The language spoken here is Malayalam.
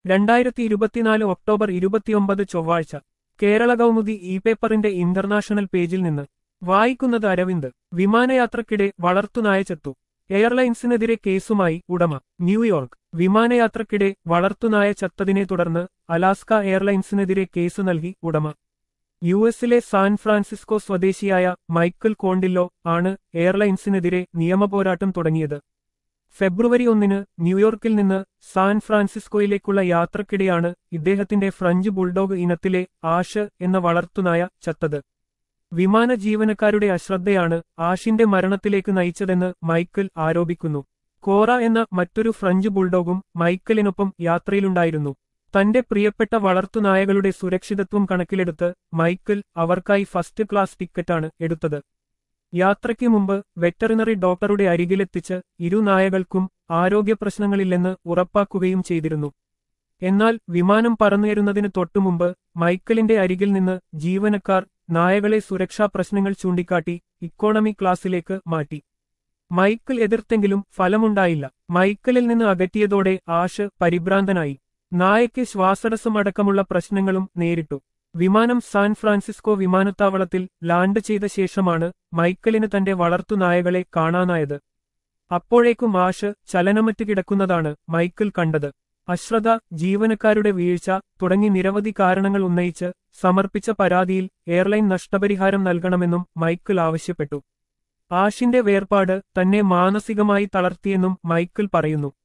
രണ്ടായിരത്തി ഇരുപത്തിനാല് ഒക്ടോബർ ഇരുപത്തിയൊമ്പത് ചൊവ്വാഴ്ച കേരള കൗമുദി ഇ പേപ്പറിന്റെ ഇന്റർനാഷണൽ പേജിൽ നിന്ന് വായിക്കുന്നത് അരവിന്ദ് വിമാനയാത്രക്കിടെ വളർത്തുനായ ചത്തു എയർലൈൻസിനെതിരെ കേസുമായി ഉടമ ന്യൂയോർക്ക് വിമാനയാത്രക്കിടെ വളർത്തുനായ ചത്തതിനെ തുടർന്ന് അലാസ്ക എയർലൈൻസിനെതിരെ കേസ് നൽകി ഉടമ യു എസിലെ സാൻ ഫ്രാൻസിസ്കോ സ്വദേശിയായ മൈക്കിൾ കോണ്ടില്ലോ ആണ് എയർലൈൻസിനെതിരെ നിയമപോരാട്ടം തുടങ്ങിയത് ഫെബ്രുവരി ഒന്നിന് ന്യൂയോർക്കിൽ നിന്ന് സാൻ ഫ്രാൻസിസ്കോയിലേക്കുള്ള യാത്രക്കിടെയാണ് ഇദ്ദേഹത്തിന്റെ ഫ്രഞ്ച് ബുൾഡോഗ് ഇനത്തിലെ ആഷ് എന്ന വളർത്തുനായ ചത്തത് വിമാന ജീവനക്കാരുടെ അശ്രദ്ധയാണ് ആഷിന്റെ മരണത്തിലേക്ക് നയിച്ചതെന്ന് മൈക്കിൾ ആരോപിക്കുന്നു കോറ എന്ന മറ്റൊരു ഫ്രഞ്ച് ബുൾഡോഗും മൈക്കിളിനൊപ്പം യാത്രയിലുണ്ടായിരുന്നു തന്റെ പ്രിയപ്പെട്ട വളർത്തുനായകളുടെ സുരക്ഷിതത്വം കണക്കിലെടുത്ത് മൈക്കിൾ അവർക്കായി ഫസ്റ്റ് ക്ലാസ് ടിക്കറ്റാണ് എടുത്തത് യാത്രയ്ക്ക് മുമ്പ് വെറ്ററിനറി ഡോക്ടറുടെ അരികിലെത്തിച്ച് ഇരു നായകൾക്കും ആരോഗ്യപ്രശ്നങ്ങളില്ലെന്ന് ഉറപ്പാക്കുകയും ചെയ്തിരുന്നു എന്നാൽ വിമാനം പറന്നുയരുന്നതിന് തൊട്ടുമുമ്പ് മൈക്കിളിന്റെ അരികിൽ നിന്ന് ജീവനക്കാർ നായകളെ സുരക്ഷാ പ്രശ്നങ്ങൾ ചൂണ്ടിക്കാട്ടി ഇക്കോണമി ക്ലാസ്സിലേക്ക് മാറ്റി മൈക്കിൾ എതിർത്തെങ്കിലും ഫലമുണ്ടായില്ല മൈക്കിളിൽ നിന്ന് അകറ്റിയതോടെ ആഷ് പരിഭ്രാന്തനായി നായയ്ക്ക് ശ്വാസടസ്സമടക്കമുള്ള പ്രശ്നങ്ങളും നേരിട്ടു വിമാനം സാൻ ഫ്രാൻസിസ്കോ വിമാനത്താവളത്തിൽ ലാൻഡ് ചെയ്ത ശേഷമാണ് മൈക്കിളിന് തന്റെ വളർത്തുനായകളെ കാണാനായത് അപ്പോഴേക്കും ആഷ് ചലനമറ്റ് കിടക്കുന്നതാണ് മൈക്കിൾ കണ്ടത് അശ്രദ്ധ ജീവനക്കാരുടെ വീഴ്ച തുടങ്ങി നിരവധി കാരണങ്ങൾ ഉന്നയിച്ച് സമർപ്പിച്ച പരാതിയിൽ എയർലൈൻ നഷ്ടപരിഹാരം നൽകണമെന്നും മൈക്കിൾ ആവശ്യപ്പെട്ടു ആഷിന്റെ വേർപാട് തന്നെ മാനസികമായി തളർത്തിയെന്നും മൈക്കിൾ പറയുന്നു